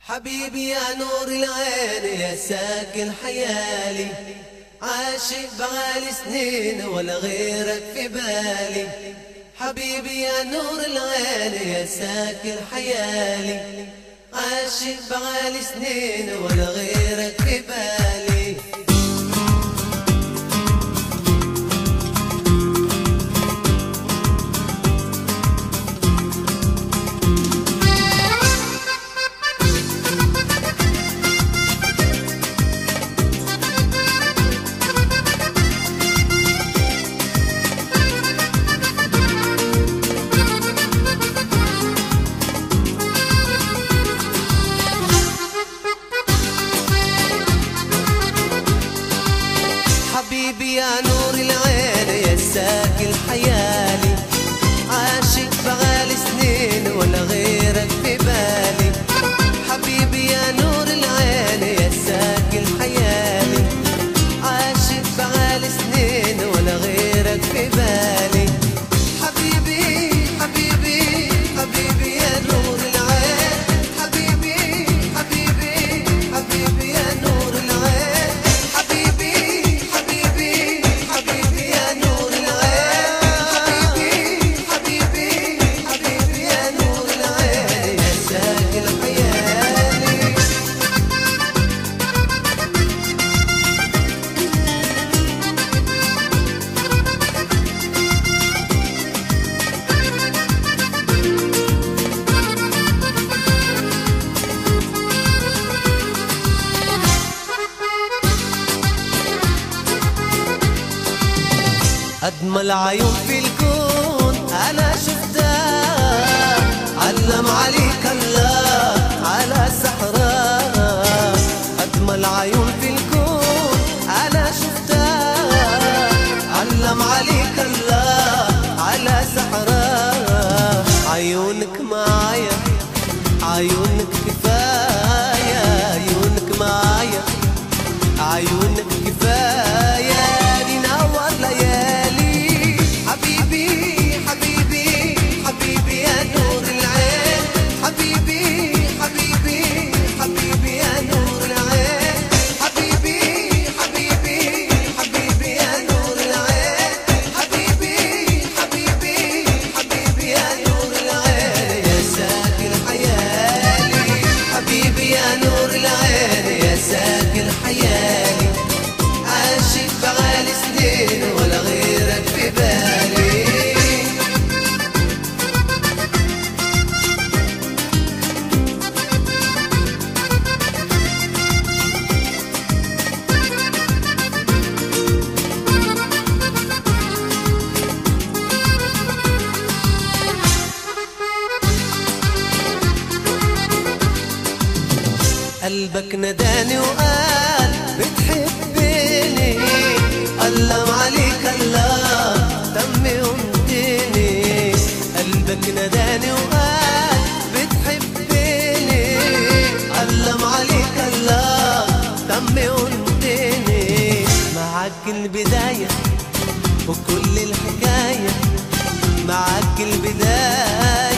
حبيبي يا نور العين يا ساكن حيالي عاشق بغالي سنين ولا غيرك في بالي حبيبي يا نور العين يا ساكن حيالي عاشق بغالي سنين ولا غيرك في بالي حبيبي يا نور العين يا ساكن حيالي عاشق بغالي سنين ولا غيرك في بالي حبيبي يا نور العين يا ساكن حيالي عاشق بغالي سنين ولا غيرك في بالي حبيبي حبيبي حبيبي يا نور العين حبيبي حبيبي حبيبي يا نور العين حبيبي حبيبي حبيبي يا نور العين حبيبي حبيبي حبيبي يا نور العين يا ساكن حيالي أجمل عيون في الكون أنا شفتها علم عليك الله على سحرها أجمل عيون في الكون أنا شفتها علم عليك الله على سحرها عيونك معايا عيونك كفاية عيونك معايا عيونك كفاية ننور ليالي حبيبي حبيبي حبيبي يا نور العين حبيبي حبيبي حبيبي يا نور العين حبيبي حبيبي حبيبي يا نور العين حبيبي حبيبي حبيبي يا نور العين يا ساكن حيالي حبيبي يا نور العين يا ساكن حيالي عاشق بغالي سنين ولا غيرك في بالي قلبك نداني وقال بتحبني علم عليك الله تمي ومديني قلبك نداني وقال بتحبني علم عليك الله تمي ومديني معاك البداية وكل الحكاية معاك البداية